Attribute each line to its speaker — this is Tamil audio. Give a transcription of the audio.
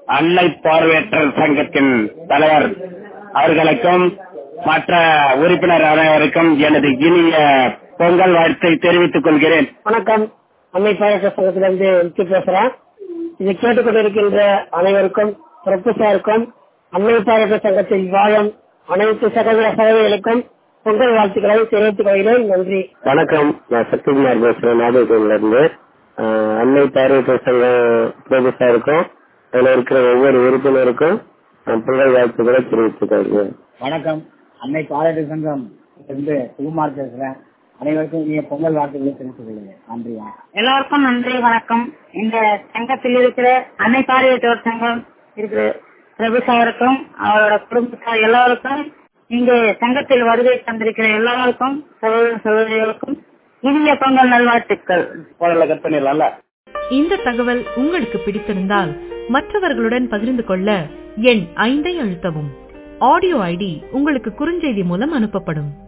Speaker 1: அன்னை பார்வையற்றோர் சங்கத்தின் தலைவர் அவர்களுக்கும் மற்ற உறுப்பினர் அனைவருக்கும் எனது இனிய பொங்கல் வாழ்த்தை தெரிவித்துக் கொள்கிறேன்
Speaker 2: வணக்கம் அன்னை பாயக்க சங்கத்திலிருந்து விக்கி பேசுறேன் இதை கேட்டுக்கொண்டிருக்கின்ற அனைவருக்கும் ப்ரொஃபஸருக்கும் அன்னை பாயக்க சங்கத்தில் வாழும் அனைத்து சகோதர சகோதரிகளுக்கும் பொங்கல் வாழ்த்துக்களை தெரிவித்துக் கொள்கிறேன் நன்றி
Speaker 1: வணக்கம் நான் சக்திகுமார் பேசுறேன் நாகர்கோவில இருந்து அஹ், அன்னை பார்வையற்றோர் சங்கம் ப்ரொஃபஸருக்கும் அதில் இருக்கிற ஒவ்வொரு உறுப்பினருக்கும் நான் பொங்கல் வாழ்த்துக்களை தெரிவித்துக் கொள்கிறேன்
Speaker 3: வணக்கம் அன்னை பாராட்டு சங்கம் இருந்து சுகுமார் பேசுறேன் அனைவருக்கும் இனிய பொங்கல் வாழ்த்துக்களை தெரிவித்துக் கொள்கிறேன் நன்றி வணக்கம்
Speaker 4: எல்லாருக்கும் நன்றி வணக்கம் இந்த சங்கத்தில் இருக்கிற அன்னை பார்வையற்றோர் சங்கம் இருக்கிற பிரபு சாருக்கும் அவரோட குடும்பத்தார் எல்லாருக்கும் இங்கு சங்கத்தில் வருகை தந்திருக்கிற எல்லாருக்கும் சகோதர சகோதரிகளுக்கும் இனிய பொங்கல் நல்வாழ்த்துக்கள்
Speaker 1: போனல கட் பண்ணிடலாம்ல
Speaker 5: இந்த தகவல் உங்களுக்கு பிடித்திருந்தால் மற்றவர்களுடன் பகிர்ந்து கொள்ள எண் ஐந்தை அழுத்தவும் ஆடியோ ஐடி உங்களுக்கு குறுஞ்செய்தி மூலம் அனுப்பப்படும்